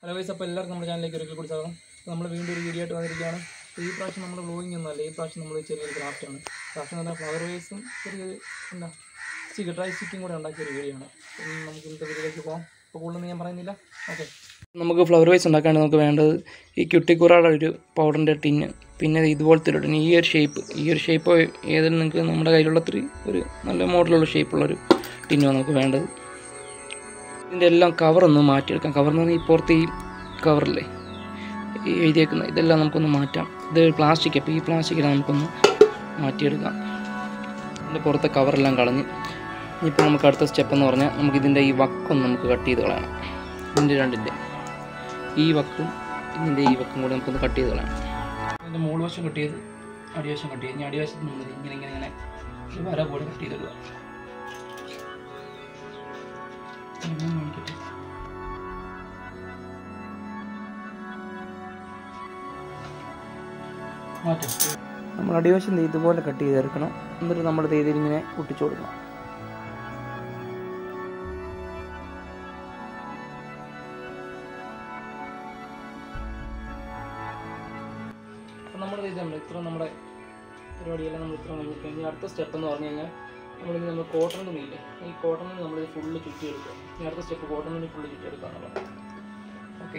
hello guys അപ്പോൾ എല്ലാവർക്കും നമ്മുടെ ചാനലിലേക്ക് ഒരിക്കൽ കൂടി സ്വാഗതം അപ്പോൾ നമ്മൾ വീണ്ടും ഒരു വീഡിയോ ആയിട്ട് വന്നിരിക്കുകയാണ് അപ്പോൾ ഈ പ്രാവശ്യം നമ്മുടെ വ്ളോഗിംഗ് ഒന്നുമല്ല ഈ പ്രാവശ്യം നമ്മൾ ചെറിയൊരു ക്രാഫ്റ്റാണ് ക്രാഫ്റ്റ് എന്ന് പറഞ്ഞാൽ ഫ്ലവർ വേസും ചെറിയൊരു എന്താ സ്റ്റിക്ക് ഡ്രൈ സ്റ്റിക്കും കൂടെ ഉണ്ടാക്കിയ ഒരു വീഡിയോ ആണ് അപ്പം നമുക്ക് ഇന്നത്തെ വീഡിയോയിലേക്ക് പോകാം അപ്പോൾ കൂടുതലൊന്നും ഞാൻ പറയുന്നില്ല ഓക്കെ നമുക്ക് ഫ്ലവർ വേസ് ഉണ്ടാക്കാൻ നമുക്ക് വേണ്ടത് ഈ ക്യുട്ടിക്കുറയുടെ ഒരു പൗഡറിൻ്റെ ടിന്ന് പിന്നെ ഇതുപോലത്തെ ഒരു ടിന്ന് ഈ ഒരു ഷേപ്പ് ഈ ഒരു ഷേപ്പ് ഏതെങ്കിലും നിങ്ങൾക്ക് നമ്മുടെ കയ്യിലുള്ള അത്ര ഒരു നല്ല മോഡലുള്ള ഷേപ്പുള്ളൊരു ടിന്നുമാണ് നമുക്ക് വേണ്ടത് ഇതിൻ്റെ എല്ലാം കവറൊന്ന് മാറ്റിയെടുക്കാം കവറിൽ നിന്ന് ഈ പുറത്ത് ഈ കവറില്ലേ ഈ എഴുതിയേക്കുന്ന ഇതെല്ലാം നമുക്കൊന്ന് മാറ്റാം ഇത് പ്ലാസ്റ്റിക് അപ്പോൾ ഈ പ്ലാസ്റ്റിക്കെല്ലാം നമുക്കൊന്ന് മാറ്റിയെടുക്കാം ഇതിൻ്റെ പുറത്തെ കവറെല്ലാം കളഞ്ഞ് ഇനിയിപ്പോൾ നമുക്ക് അടുത്ത സ്റ്റെപ്പ് എന്ന് പറഞ്ഞാൽ നമുക്ക് ഇതിൻ്റെ ഈ വക്കൊന്ന് നമുക്ക് കട്ട് ചെയ്ത് കളയണം ഇതിൻ്റെ രണ്ടിൻ്റെ ഈ വക്കും ഇതിൻ്റെ ഈ വക്കും കൂടി നമുക്കൊന്ന് കട്ട് ചെയ്ത് കളയണം ഇതിൻ്റെ മുകൾ വശം കട്ട് ചെയ്ത് അടിവശം കട്ട് ചെയ്ത് ഇനി അടിവശത്ത് നമ്മൾ ഇങ്ങനെ ഇങ്ങനെ ഇങ്ങനെ ഒരു വര പോലെ കട്ട് ചെയ്തിടുക ഇങ്ങനെ കാണിക്കട്ടെ മാറ്റാം നമ്മൾ അടിവശം ദേ ഇതുപോലെ കട്ട് ചെയ്തെടുക്കണം എന്നിട്ട് നമ്മൾ ഇതിൽ ഇങ്ങനെ ഒട്ടിച്ചു കൊടുക്കണം അപ്പം നമ്മൾ ഇത് നമ്മൾ ഇത്ര നമ്മുടെ പരിപാടിയെല്ലാം നമ്മൾ ഇത്ര നമ്മൾ കഴിഞ്ഞ് അടുത്ത സ്റ്റെപ്പ് എന്ന് പറഞ്ഞു കഴിഞ്ഞാൽ നമ്മളിത് നമ്മൾ കോട്ടൺ തുണിയില്ലേ ഈ കോട്ടൺ തുണി നമ്മൾ ഫുള്ള് ചുറ്റി എടുക്കുക ഇനി അടുത്ത സ്റ്റെപ്പ് കോട്ടൺ തുണി ഫുള്ള് ചുറ്റി എടുക്കുക എന്നുള്ളത് ഓക്കെ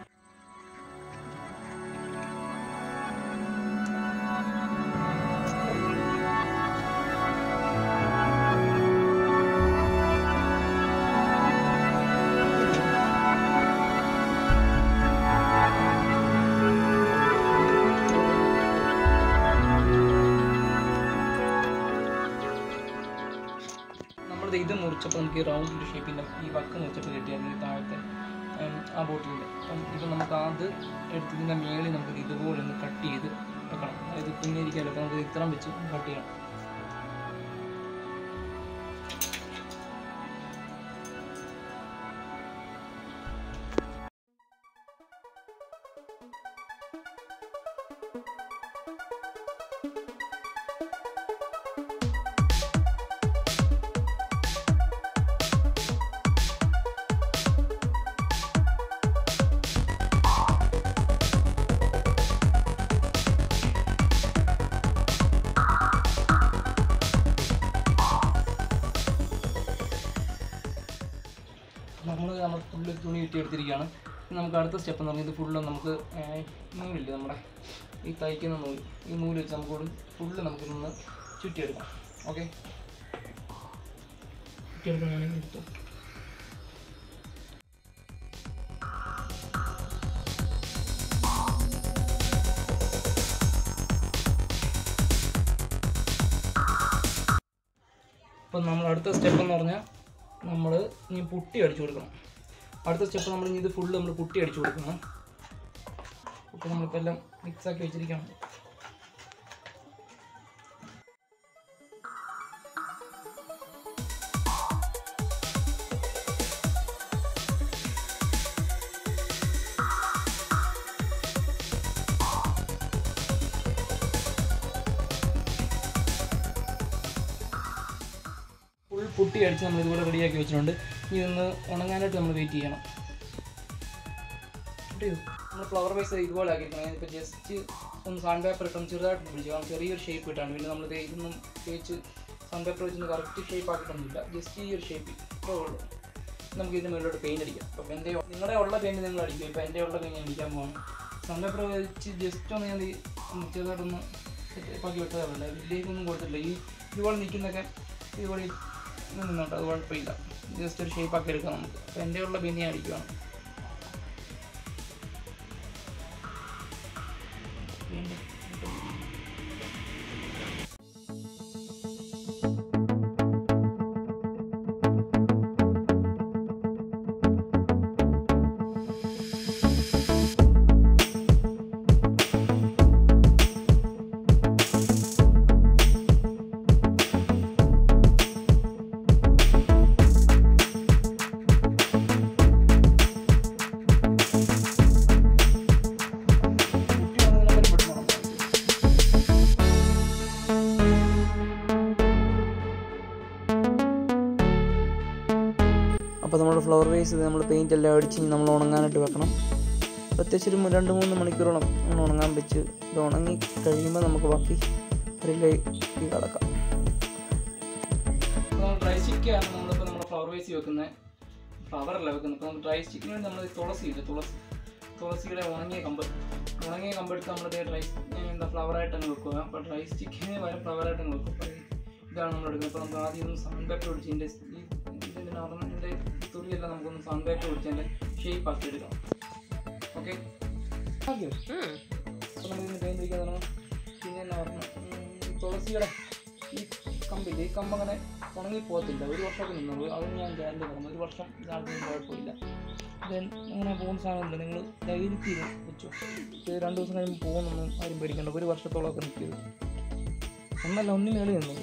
നമ്മളിത് ഇത് മുറിച്ചപ്പോൾ നമുക്ക് ഈ റൗണ്ട് ഷേപ്പിൻ്റെ ഈ വക്ക് മുറിച്ചപ്പോൾ കിട്ടിയായിരുന്നു ഈ താഴത്തെ ഉം, ആ ബോട്ടിലിൻ്റെ അപ്പം ഇത് നമുക്ക് അത് എടുത്ത് ഇതിൻ്റെ മേളിൽ നമുക്ക് ഇതുപോലെ ഒന്ന് കട്ട് ചെയ്ത് വെക്കണം അതായത് കുഞ്ഞിരിക്കാമല്ലോ അപ്പോൾ നമുക്ക് ഇത്രയും വെച്ച് കട്ട് ചെയ്യണം നമ്മൾ നമ്മൾ ഫുള്ള് തുണി കിട്ടി എടുത്തിരിക്കുകയാണ് ഇനി നമുക്ക് അടുത്ത സ്റ്റെപ്പ് എന്ന് പറഞ്ഞാൽ ഇത് ഫുള്ള് നമുക്ക് ഏർ, നൂലില്ലേ നമ്മുടെ ഈ തയ്ക്കുന്ന നൂല് ഈ നൂല് വെച്ച് നമുക്ക് ഫുള്ള് നമുക്ക് നിന്ന് ചുറ്റിയെടുക്കാം ഓക്കെ ചുറ്റിയെടുക്കുന്നതാണെങ്കിൽ എടുത്തോ അപ്പം നമ്മൾ അടുത്ത സ്റ്റെപ്പ് എന്ന് പറഞ്ഞാൽ നമ്മൾ ഇനി പുട്ടി അടിച്ചു കൊടുക്കണം അടുത്ത സ്റ്റെപ്പ് നമ്മൾ ഇനി ഇത് ഫുള്ള് നമ്മൾ പുട്ടി അടിച്ചു കൊടുക്കണം പുട്ടി നമ്മളിപ്പോൾ എല്ലാം മിക്സ് ആക്കി വെച്ചിരിക്കണം ഫുൾ പുട്ടി അടിച്ച് നമ്മൾ ഇതുപോലെ റെഡിയാക്കി വെച്ചിട്ടുണ്ട് ഇനി ഇതൊന്ന് ഉണങ്ങാനായിട്ട് നമ്മൾ വെയിറ്റ് ചെയ്യണം നമ്മൾ ഫ്ലവർ വൈസ് ഇതുപോലെ ആക്കിയിരിക്കണം ഇപ്പോൾ ജസ്റ്റ് ഒന്ന് സാൻഡ് പേപ്പർ ഇട്ടൊന്ന് ചെറുതായിട്ട് പിടിച്ചു കാരണം ചെറിയൊരു ഷേപ്പ് ഇട്ടാണ് പിന്നെ നമ്മൾ ഇതൊന്നും തേച്ച് സാൻഡ് പേപ്പർ വെച്ചൊന്ന് കറക്റ്റ് ഷേപ്പ് ആക്കിയിട്ടൊന്നുമില്ല ജസ്റ്റ് ഈ ഒരു ഷേപ്പ് ഇത്രേ ഉള്ളൂ നമുക്ക് ഇതിന് മുകളിലോട്ട് പെയിൻറ് അടിക്കാം അപ്പോൾ എൻ്റെ നിങ്ങളുടെ ഉള്ള പെയിൻറ് നിങ്ങൾ അടിക്കും ഇപ്പോൾ എൻ്റെ ഉള്ള പെയിൻറ് അടിക്കാൻ പോകണം സാൻഡ് പേപ്പർ വെച്ച് ജസ്റ്റ് ഒന്ന് ഞാൻ ദേ ഒന്ന് ചെറുതായിട്ടൊന്ന് സെറ്റപ്പ് ആക്കി വിട്ടതേ ഉള്ളൂ ഇതിലേക്കൊന്നും കൊടുത്തിട്ടില്ല ഈ ഇതുപോലെ നിൽക്കുന്നൊക്കെ ഇതുപോലെ നിന്നോട്ട് അത് കുഴപ്പമില്ല ജസ്റ്റ് ഒരു ഷേപ്പ് ആക്കി എടുക്കാം നമുക്ക് അപ്പോൾ എൻ്റെ ഉള്ള പെയിൻറ് ഞാൻ അടിക്കുകയാണ് വീണ്ടും അപ്പോൾ നമ്മുടെ ഫ്ലവർ വേസ് നമ്മൾ പെയിൻ്റ് എല്ലാം അടിച്ച് ഇനി നമ്മൾ ഉണങ്ങാനായിട്ട് വെക്കണം പ്രത്യേകിച്ച് ഒരു രണ്ട് മൂന്ന് മണിക്കൂറോളം നമ്മൾ ഉണങ്ങാൻ വെച്ച് ഇത് ഉണങ്ങി കഴിയുമ്പോൾ നമുക്ക് ബാക്കി പരിലേക്ക് കടക്കാം അപ്പോൾ നമ്മൾ ഡ്രൈ സ്റ്റിക്കാണ് നമ്മളിപ്പോൾ നമ്മുടെ ഫ്ലവർ വേസ് വെക്കുന്നത് ഫ്ലവറല്ല വെക്കുന്നത് ഇപ്പോൾ നമ്മൾ ഡ്രൈ സ്റ്റിക്കിന് വേണ്ടി നമ്മൾ തുളസി ഇല്ല തുളസി തുളസിയുടെ ഉണങ്ങിയ കമ്പ് ഉണങ്ങിയ കമ്പ് എടുത്ത് നമ്മൾ ഡ്രൈ എന്താ ഫ്ലവറായിട്ട് അങ്ങ് വെക്കുക അപ്പോൾ ഡ്രൈ സ്റ്റിക്കിന് വരെ ഫ്ലവറായിട്ട് അങ്ങ് വെക്കും അപ്പോൾ ഇതാണ് നമ്മൾ എടുക്കുന്നത് അപ്പോൾ നമുക്ക് ആദ്യം ഒന്ന് സാൻഡ് പേപ്പർ പിടിച്ച് ഇതിൻ്റെ ഈ ഇതിൻ്റെ നോർമലിൻ്റെ തുണിയെല്ലാം നമുക്കൊന്ന് സാൻഡ് പേപ്പർ പിടിച്ച് അതിൻ്റെ ഷേപ്പ് ആക്കി എടുക്കാം ഓക്കെ ആക്കിയോ അപ്പോൾ നമുക്ക് ഇതിന് പെയിൻറ്റ് അടിക്കാൻ തുടങ്ങാം പിന്നെ എന്നാ പറഞ്ഞു തുളസിയുടെ ഈ കമ്പില്ലേ ഈ കമ്പ് അങ്ങനെ ഉണങ്ങി പോകത്തില്ല ഒരു വർഷമൊക്കെ നിന്നുള്ളൂ അത് ഞാൻ ഗ്യാരണ്ടി പറഞ്ഞു ഒരു വർഷം ഇതാർക്കും കുഴപ്പമില്ല ദെൻ അങ്ങനെ പോകുന്ന സാധനമില്ല നിങ്ങൾ ധൈര്യത്തിൽ വെച്ചോ ഇത് രണ്ട് ദിവസം കഴിയുമ്പോൾ പോകുന്നൊന്നും ആരും പേടിക്കണ്ട ഒരു വർഷത്തോളമൊക്കെ നിൽക്കിയത് ഒന്നല്ല ഒന്നിന് മേളിൽ നിന്നു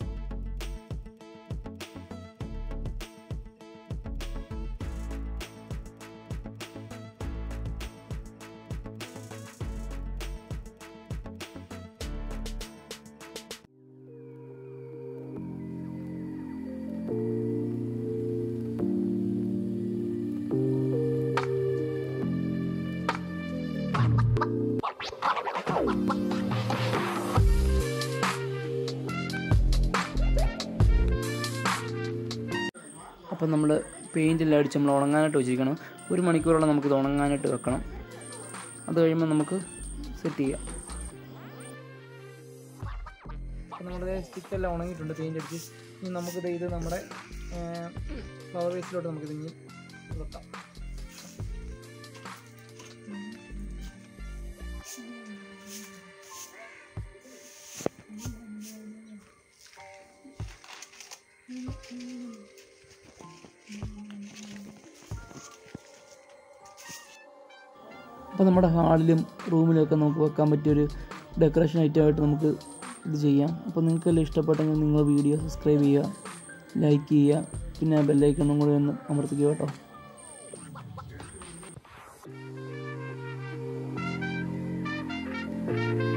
അപ്പം നമ്മൾ പെയിൻ്റെല്ലാം അടിച്ച് നമ്മൾ ഉണങ്ങാനായിട്ട് വെച്ചിരിക്കണം ഒരു മണിക്കൂറോളം നമുക്കിത് ഉണങ്ങാനായിട്ട് വെക്കണം അത് കഴിയുമ്പോൾ നമുക്ക് സെറ്റ് ചെയ്യാം അപ്പോൾ നമ്മുടെ സ്റ്റിക്കെല്ലാം ഉണങ്ങിയിട്ടുണ്ട് പെയിൻ്റ് അടിച്ച് ഇനി നമുക്കിത് ഇത് നമ്മുടെ ഫ്ലവർ വേസിലോട്ട് നമുക്കിത് ഇനി വെക്കാം അപ്പോൾ നമ്മുടെ ഹാളിലും റൂമിലും ഒക്കെ നമുക്ക് വെക്കാൻ പറ്റിയൊരു ഡെക്കറേഷൻ ഐറ്റമായിട്ട് നമുക്ക് ഇത് ചെയ്യാം അപ്പോൾ നിങ്ങൾക്കെല്ലാം ഇഷ്ടപ്പെട്ടെങ്കിൽ നിങ്ങൾ വീഡിയോ സബ്സ്ക്രൈബ് ചെയ്യുക ലൈക്ക് ചെയ്യുക പിന്നെ ബെല്ലൈക്കണും കൂടി ഒന്ന് അമർത്തിക്കുക കേട്ടോ അപ്പോൾ